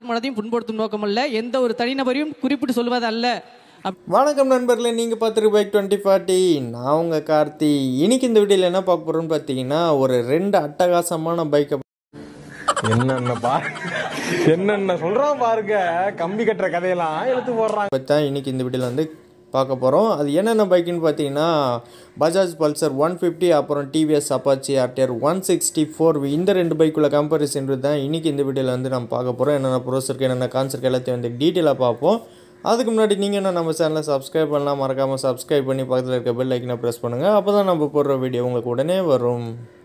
மனதையும் புண்படுத்தும் நோக்கமல்ல எந்த ஒரு தனிநபரையும் குறிப்பிட்டு சொல்வது அல்ல அப்- வணக்கம் நண்பர்களே நீங்கள் பார்த்துருக்கு பைக் டுவெண்ட்டி ஃபார்ட்டி நான் உங்கள் கார்த்தி இன்னைக்கு இந்த வீடியோவில் என்ன பார்க்க போகிறோன்னு பார்த்தீங்கன்னா ஒரு ரெண்டு அட்டகாசமான பைக்கை என்னென்ன பா என்னென்ன சொல்றான் பாருங்க கம்பி கட்டுற கதையெல்லாம் எடுத்து போடுறாங்க பற்றி தான் இன்னைக்கு இந்த வீடியோவில் வந்து பார்க்க போகிறோம் அது என்னென்ன பைக்குன்னு பார்த்தீங்கன்னா பஜாஜ் பல்சர் ஒன் ஃபிஃப்டி அப்புறம் TVS Apache RTR one sixty four இந்த ரெண்டு பைக்குள்ள கம்பேரிசன் தான் இன்றைக்கி இந்த வீடியோவில் வந்து நம்ம பார்க்க போகிறோம் என்னென்ன ப்ரோஸ் இருக்குது என்னென்ன கான்செப்ட் எல்லாத்தையும் வந்து டீட்டெயிலாக பார்ப்போம் அதுக்கு முன்னாடி நீங்கள் என்ன நம்ம சேனலை சப்ஸ்கிரைப் பண்ணலாம் மறக்காமல் சப்ஸ்கிரைப் பண்ணி பக்கத்தில் இருக்க பெல் ஐக்கனை ப்ரெஸ் பண்ணுங்கள் அப்போ தான் நம்ம போடுற வீடியோ உங்களுக்கு உடனே வரும்